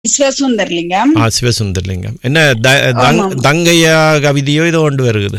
சிவசுந்தர்லிங்கம் ஆ சிவசுந்தர்லிங்கம் என்ன த- தங்- ஆமாம். தங்கையா கவிதையோ இதோ கொண்டு வருகிறது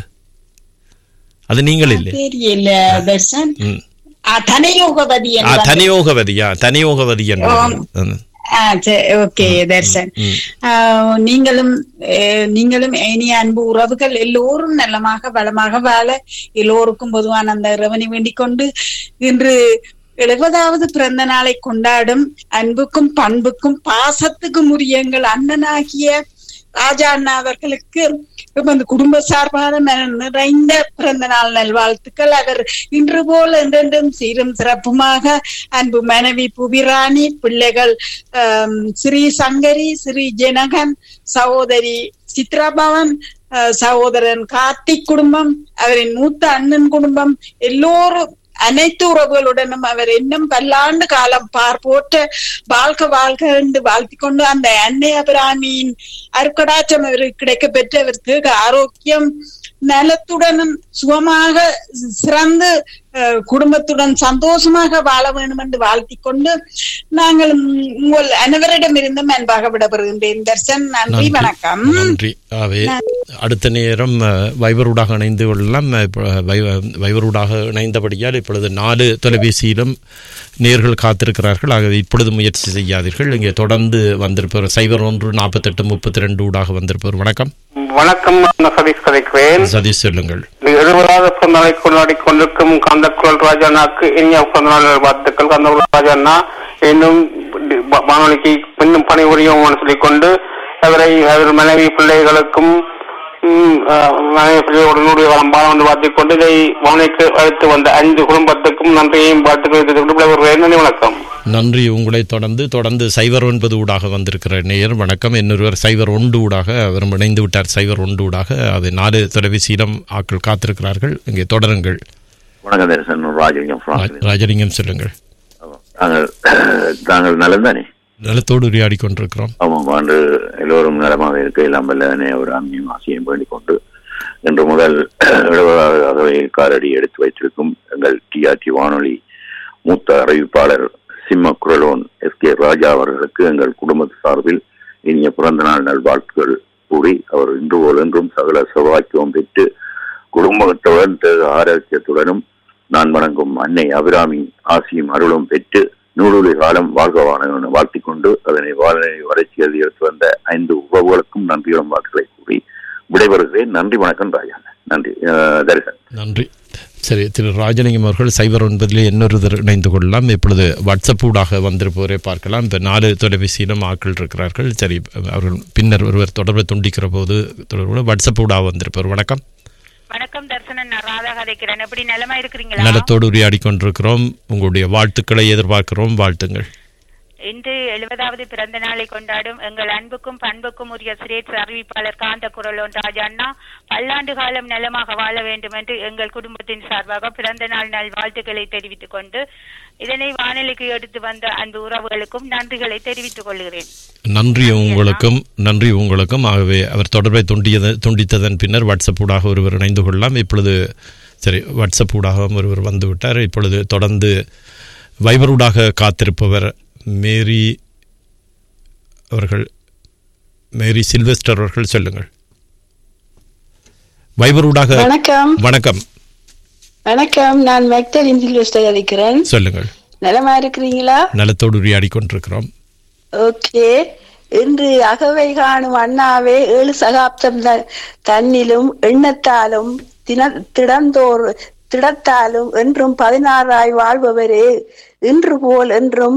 அது நீங்கள் இல்லை தெரியல தர்சன் ம். ஆ, தனயோகவதி ஆ என்று வந்து- தனியோகவதியா தனியோகவதி என்பது ஆம். ம். ஆ, சரி, ஓகே தர்சன் ம். ஆ, நீங்களும் அஹ், நீங்களும் இனிய அன்பு உறவுகள் எல்லோரும் நலமாக வளமாக வாழ எல்லோருக்கும் பொதுவான அந்த இறைவனை வேண்டிக் கொண்டு இன்று எழுபதாவது பிறந்த நாளை கொண்டாடும் அன்புக்கும் பண்புக்கும் பாசத்துக்கும் உரிய எங்கள் அண்ணனாகிய ராஜா அண்ணா அவர்களுக்கு அந்த குடும்ப சார்பான ந- நிறைந்த பிறந்த நாள் நல்வாழ்த்துக்கள் அவர் இன்று போல் என்றென்றும் சீரும் சிறப்புமாக அன்பு மனைவி புவிராணி பிள்ளைகள் ஆம், ஸ்ரீ சங்கரி ஸ்ரீ ஜனகன் சகோதரி சித்ராபவன் அஹ், சகோதரன் கார்த்திக் குடும்பம் அவரின் மூத்த அண்ணன் குடும்பம் எல்லோரும் அனைத்து உறவுகளுடனும் அவர் இன்னும் பல்லாண்டு காலம் பார் போற்ற வாழ்க வாழ்க என்று வாழ்த்திக் கொண்டு அந்த அன்னை அபிராமியின் அருக்கடாச்சம் அவருக்கு கிடைக்க பெற்று அவருக்கு ஆரோக்கியம் நலத்துடனும் சுகமாக சிறந்து அஹ், குடும்பத்துடன் சந்தோஷமாக வாழ வேண்டும் என்று வாழ்த்திக் கொண்டு நாங்கள் உங்கள் அனைவரிடமிருந்தும் அன்பாக விடப்படுகின்றேன் தர்சன் நன்றி நன்றி. வணக்கம் நன்றி ஆகவே அடுத்த நேரம் அஹ், வைபரூடாக இணைந்து கொள்ளலாம் அஹ், இப்ப, வை- வைபரூடாக இணைந்தபடியால் இப்பொழுது நாலு தொலைபேசியிலும் நேர்கள் காத்திருக்கிறார்கள் ஆகவே இப்பொழுது முயற்சி செய்யாதீர்கள் இங்கே தொடர்ந்து வந்திருப்பவர் சைபர் ஒன்று நாற்பத்தெட்டு முப்பத்தி ரெண்டு ஊடாக வந்திருப்பவர் வணக்கம் வணக்கம் நான் சதீஷ் கதைக்கிறேன் சதீஷ் சொல்லுங்கள் எழுபதாவது பிறந்தநாளை கொண்டாடி கொண்டிருக்கும் காந்தக்குரல் ராஜாண்ணாக்கு இனிய பிறந்தநாள் வாழ்த்துக்கள் காந்தக்குரல் ராஜாண்ணா இன்னும் வ- வானொலிக்கு இன்னும் பணிபுரியும் சொல்லிக் கொண்டு அவரை அவர் மனைவி பிள்ளைகளுக்கும் ம், அஹ், மனைவி பிள்ளைகளுடன் நூறு காலம் பாலம் வந்து வாழ்த்திக் கொண்டு இதை வானொலிக்கு அழைத்து வந்த ஐந்து குடும்பத்துக்கும் நன்றியையும் வாழ்த்துக்களை தெரிவித்துக் கொண்டு விடைபெறுகிறேன். நன்றி வணக்கம் நன்றி உங்களை தொடர்ந்து தொடர்ந்து சைபர் ஒன்பது ஊடாக வந்திருக்கிற நேயர் வணக்கம் இன்னொருவர் சைபர் ஒன்று ஊடாக அவர் இணைந்து விட்டார் சைபர் ஒன்று ஊடாக அது நாலு தொலைபேசியிடம் ஆட்கள் காத்திருக்கிறார்கள் இங்கே தொடருங்கள் வணக்கம் தரிசன் ராஜலிங்கம் ரா- ராஜலிங்கம் சொல்லுங்கள் நாங்கள் தாங்கள் நலம் தானே நலத்தோடு உரையாடி கொண்டிருக்கிறோம் ஆமாம் ஆண்டு எல்லோரும் நலமாக இருக்க எல்லாம் வல்லவனே ஒரு அம்மியும் ஆசையும் வேண்டிக் கொண்டு இன்று முதல் எழுபதாகவே காலடி எடுத்து வைத்திருக்கும் எங்கள் டிஆர்டி வானொலி மூத்த அறிவிப்பாளர் சிம்ம குரலோன் எஸ் கே ராஜா அவர்களுக்கு எங்கள் குடும்பத்து சார்பில் இனிய பிறந்த நாள் நல்வாழ்த்துக்கள் கூறி அவர் இன்று போல் என்றும் சகல சௌபாக்கியம் பெற்று குடும்பத்துடன் தேக ஆரோக்கியத்துடனும் நான் வணங்கும் அன்னை அபிராமி ஆசியும் அருளும் பெற்று நூறுலி காலம் வாழ்கவான என வாழ்த்திக் கொண்டு அதனை வாழ்நிலை வளர்ச்சியில் எடுத்து வந்த ஐந்து உறவுகளுக்கும் நன்றியுடன் வாழ்த்துக்களை கூறி விடைபெறுகிறேன் நன்றி வணக்கம் ராஜா நன்றி அஹ், தரிசன் நன்றி சரி திரு ராஜலிங்கம் அவர்கள் சைபர் ஒன்பதிலே இன்னொரு இணைந்து கொள்ளலாம் இப்பொழுது வாட்ஸ்அப் ஊடாக வந்திருப்பவரை பார்க்கலாம் இப்போ நாலு தொலைபேசியிலும் ஆட்கள் இருக்கிறார்கள் சரி அவர்கள் பின்னர் ஒருவர் தொடர்பை துண்டிக்கிற போது தொடர்பு வாட்ஸ்அப் ஊடாக வந்திருப்பவர் வணக்கம் வணக்கம் தர்சனன் நான் ராதா கதைக்கிறேன் எப்படி நலமா இருக்கிறீங்களா நலத்தோடு உரையாடி கொண்டிருக்கிறோம் உங்களுடைய வாழ்த்துக்களை எதிர்பார்க்கிறோம் வாழ்த்துங்கள் இன்று எழுபதாவது பிறந்த நாளை கொண்டாடும் எங்கள் அன்புக்கும் பண்புக்கும் உரிய சிரேட் அறிவிப்பாளர் காந்த குரலோன் ராஜா அண்ணா பல்லாண்டு காலம் நலமாக வாழ வேண்டும் என்று எங்கள் குடும்பத்தின் சார்பாக பிறந்த நாள் நாள் வாழ்த்துக்களை தெரிவித்துக் கொண்டு இதனை வானொலிக்கு எடுத்து வந்த அன்பு உறவுகளுக்கும் நன்றிகளை தெரிவித்துக் கொள்கிறேன் நன்றி உங்களுக்கும் நன்றி உங்களுக்கும் ஆகவே அவர் தொடர்பை துண்டியது துண்டித்ததன் பின்னர் வாட்ஸ்அப் ஊடாக ஒருவர் இணைந்து கொள்ளலாம் இப்பொழுது சரி வாட்ஸ்அப் ஊடாக ஒருவர் வந்து விட்டார் இப்பொழுது தொடர்ந்து வைபரூடாக காத்திருப்பவர் மேரி அவர்கள் மேரி சில்வெஸ்டர் அவர்கள் சொல்லுங்கள் வைபரூடாக வணக்கம் வணக்கம் வணக்கம் நான் மெக்டல் இன்சில்வெஸ்டர் இருக்கிறேன் சொல்லுங்கள் நலமா இருக்கிறீங்களா நலத்தோடு உரையாடி கொண்டிருக்கிறோம் ஓகே இன்று அகவை காணும் அண்ணாவே ஏழு சகாப்தம் த- தன்னிலும் எண்ணத்தாலும் தின திடந்தோர் திடத்தாலும் என்றும் பதினாறாய் வாழ்பவரே இன்று போல் என்றும்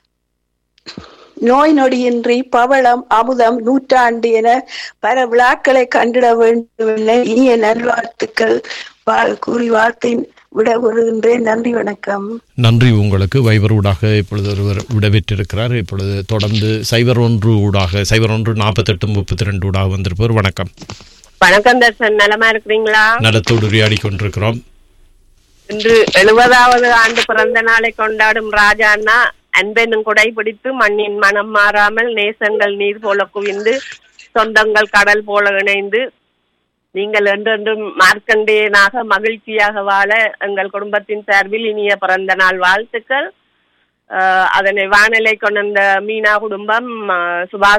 நோய் நொடியின்றி பவளம் அமுதம் நூற்றாண்டு என பல விழாக்களை கண்டிட வேண்டும் என இனிய நல்வாழ்த்துக்கள் வா- கூறி வார்த்தை விட வருகின்றேன் நன்றி வணக்கம் நன்றி உங்களுக்கு வைபர் ஊடாக இப்பொழுது ஒருவர் விடைபெற்றிருக்கிறார் இப்பொழுது தொடர்ந்து சைபர் ஒன்று ஊடாக சைபர் ஒன்று நாற்பத்தெட்டு முப்பத்தி ரெண்டு ஊடாக வந்திருப்பவர் வணக்கம் வணக்கம் தர்சன் நலமா இருக்கிறீங்களா நலத்தோடு உரையாடி கொண்டிருக்கிறோம் இன்று எழுபதாவது ஆண்டு பிறந்த நாளை கொண்டாடும் ராஜா அண்ணா அன்பெனும் குடை பிடித்து மண்ணின் மனம் மாறாமல் நேசங்கள் நீர் போல குவிந்து சொந்தங்கள் கடல் போல இணைந்து நீங்கள் என்றென்றும் மார்க்கண்டேயனாக மகிழ்ச்சியாக வாழ எங்கள் குடும்பத்தின் சார்பில் இனிய பிறந்த நாள் வாழ்த்துக்கள் அஹ், அதனை வானிலை கொண்ட மீனா குடும்பம் அஹ், சுபாஷ்